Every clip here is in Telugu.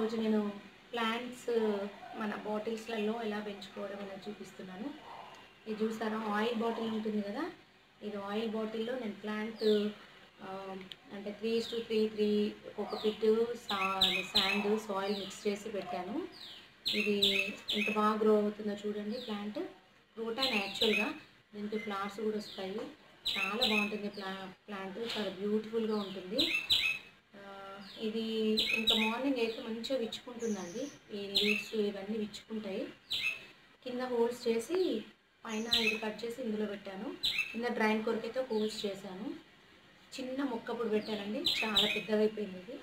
ఈరోజు నేను ప్లాంట్స్ మన బాటిల్స్లలో ఎలా పెంచుకోవడం అనేది చూపిస్తున్నాను ఇది చూసారా ఆయిల్ బాటిల్ ఉంటుంది కదా ఇది ఆయిల్ బాటిల్లో నేను ప్లాంట్ ఆ, అంటే త్రీ టు త్రీ త్రీ ఒక పిట్ సా శాండ్ సాయిల్ మిక్స్ చేసి పెట్టాను ఇది ఎంత బాగా గ్రో అవుతుందో చూడండి ప్లాంట్ క్రోటాన్ యాక్చువల్గా దీనికి ఫ్లవర్స్ కూడా వస్తాయి చాలా బాగుంటుంది ప్లా ప్లాంట్ చాలా బ్యూటిఫుల్గా ఉంటుంది ఆ, ఇది ఇంకా మార్నింగ్ అయితే మంచిగా విచ్చుకుంటుందండి ఈ లీవ్స్ ఇవన్నీ విచ్చుకుంటాయి కింద హోల్స్ చేసి పైన ఇది కట్ చేసి ఇందులో పెట్టాను కింద డ్రైన్ కొరకైతే హోల్స్ చేశాను చిన్న మొక్క ఇప్పుడు పెట్టానండి చాలా పెద్దగా అయిపోయింది ఇది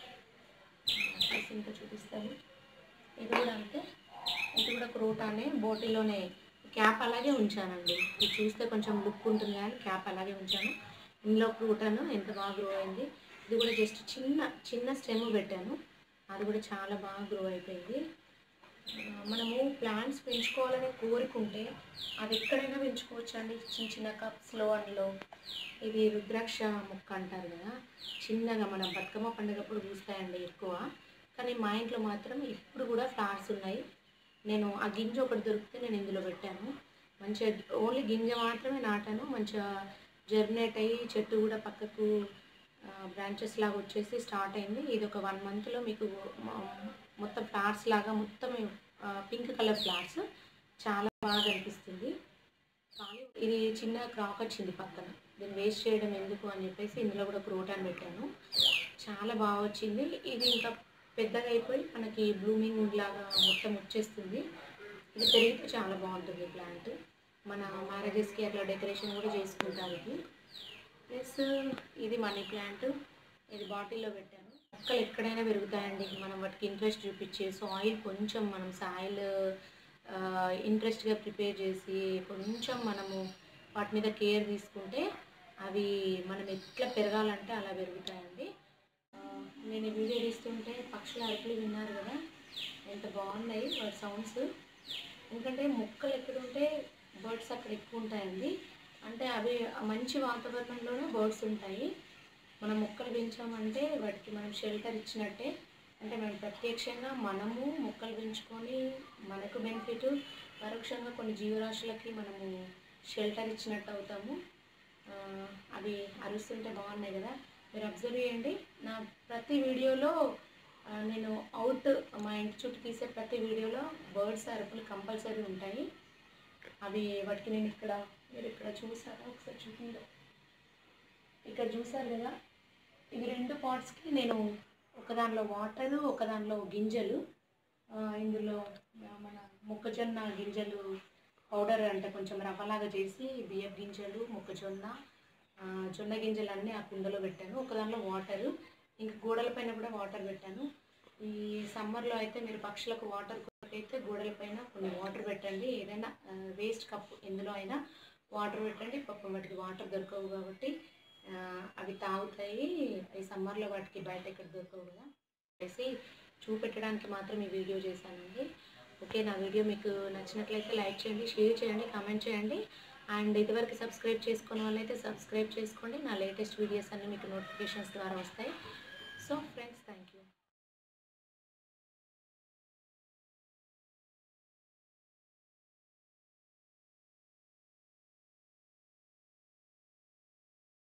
తీసి ఇంకా చూపిస్తాను ఇది కూడా అంతే ఇది కూడా క్రోటానే బోటిలోనే క్యాప్ అలాగే ఉంచానండి ఇది చూస్తే కొంచెం లుక్ ఉంటుంది కానీ క్యాప్ అలాగే ఉంచాను ఇందులో క్రూటాను ఎంత బాగా గ్రో అయింది ఇది కూడా జస్ట్ చిన్న చిన్న స్టెమ్ పెట్టాను అది కూడా చాలా బాగా గ్రో అయిపోయింది ఆ, మనము ప్లాంట్స్ పెంచుకోవాలనే కోరిక ఉంటే అది ఎక్కడైనా పెంచుకోవచ్చు అండి చిన్న చిన్న కప్స్లో అందులో ఇది రుద్రాక్ష మొక్క అంటారు కదా చిన్నగా మన బతుకమ్మ పండుగప్పుడు పూస్తాయండి ఎక్కువ కానీ మా ఇంట్లో మాత్రం ఇప్పుడు కూడా ఫ్లవర్స్ ఉన్నాయి నేను ఆ గింజ ఒకటి దొరికితే నేను ఇందులో పెట్టాను మంచిగా ఓన్లీ గింజ మాత్రమే నాటాను మంచిగా జర్మినేట్ అయ్యి చెట్టు కూడా పక్కకు బ్రాంచెస్ లాగా వచ్చేసి స్టార్ట్ అయింది ఇది ఒక వన్ మంత్లో మీకు మొ- మొత్తం ఫ్లవర్స్ లాగా మొత్తం పింక్ కలర్ ఫ్లవర్స్ చాలా బాగా అనిపిస్తుంది కానీ ఇది చిన్న క్రాక్ వచ్చింది పక్కన దీన్ని వేస్ట్ చేయడం ఎందుకు అని చెప్పేసి ఇందులో కూడా క్రోటాన్ పెట్టాను చాలా బాగా వచ్చింది ఇది ఇంకా పెద్దగా అయిపోయి మనకి బ్లూమింగ్ లాగా మొత్తం వచ్చేస్తుంది ఇది పెరిగితే చాలా బాగుంటుంది ప్లాంట్ మన మ్యారేజెస్కి అట్లా డెకరేషన్ కూడా చేసుకుంటాం ఇది ప్లస్ ఇది మనీ ప్లాంట్ ఇది బాటిల్లో పెట్టాను మొక్కలు ఎక్కడైనా పెరుగుతాయండి మనం వాటికి ఇంట్రెస్ట్ చూపించి సాయిల్ కొంచెం మనం సాయిల్ ఇంట్రెస్ట్గా ప్రిపేర్ చేసి కొంచెం మనము వాటి మీద కేర్ తీసుకుంటే అవి మనం ఎట్లా పెరగాలంటే అలా పెరుగుతాయండి ఆ, నేను ఈ వీడియో తీస్తుంటే పక్షుల అరుపులు విన్నారు కదా ఎంత బాగున్నాయి వాటి సౌండ్స్ ఎందుకంటే మొక్కలు ఎక్కడుంటే బర్డ్స్ అక్కడ ఎక్కువ ఉంటాయండి అంటే అవి ఆ మంచి వాతావరణంలోనే బర్డ్స్ ఉంటాయి మనం మొక్కలు పెంచామంటే వాటికి మనం షెల్టర్ ఇచ్చినట్టే అంటే మనం ప్రత్యక్షంగా మనము మొక్కలు పెంచుకొని మనకు బెనిఫిట్ పరోక్షంగా కొన్ని జీవరాశులకి మనము షెల్టర్ ఇచ్చినట్టు అవుతాము ఆ, అవి అరుస్తుంటే బాగున్నాయి కదా మీరు అబ్జర్వ్ చేయండి నా ప్రతి వీడియోలో ఆ, నేను అవుట్ మా ఇంటి చుట్టూ తీసే ప్రతి వీడియోలో బర్డ్స్ అరుపులు కంపల్సరీ ఉంటాయి అవి వాటికి నేను ఇక్కడ మీరు ఇక్కడ చూసారా ఒకసారి చూపిందో ఇక్కడ చూసారు కదా ఇవి రెండు పాట్స్కి నేను ఒకదానిలో వాటరు ఒకదానిలో గింజలు ఆ, ఇందులో ఆ, మన మొక్కజొన్న గింజలు పౌడర్ అంటే కొంచెం రవ్వలాగా చేసి బియ్యం గింజలు మొక్కజొన్న ఆ, జొన్న గింజలు అన్నీ ఆ కుండలో పెట్టాను ఒకదానిలో వాటరు ఇంక గోడల పైన కూడా వాటర్ పెట్టాను ఈ సమ్మర్లో అయితే మీరు పక్షులకు వాటర్ అయితే గోడల పైన కొన్ని వాటర్ పెట్టండి ఏదైనా వేస్ట్ కప్ ఎందులో అయినా వాటర్ పెట్టండి పాపం వాటికి వాటర్ దొరకవు కాబట్టి ఆ, అవి తాగుతాయి ఈ సమ్మర్లో వాటికి బయట ఎక్కడ దొరకవు కదా చేసి చూపెట్టడానికి మాత్రం ఈ వీడియో చేశానండి ఓకే నా వీడియో మీకు నచ్చినట్లయితే లైక్ చేయండి షేర్ చేయండి కామెంట్ చేయండి అండ్ ఇదివరకు సబ్స్క్రైబ్ చేసుకున్న వాళ్ళైతే సబ్స్క్రైబ్ చేసుకోండి నా లేటెస్ట్ వీడియోస్ అన్నీ మీకు నోటిఫికేషన్స్ ద్వారా వస్తాయి సో ఫ్రెండ్స్ థ్యాంక్ యూ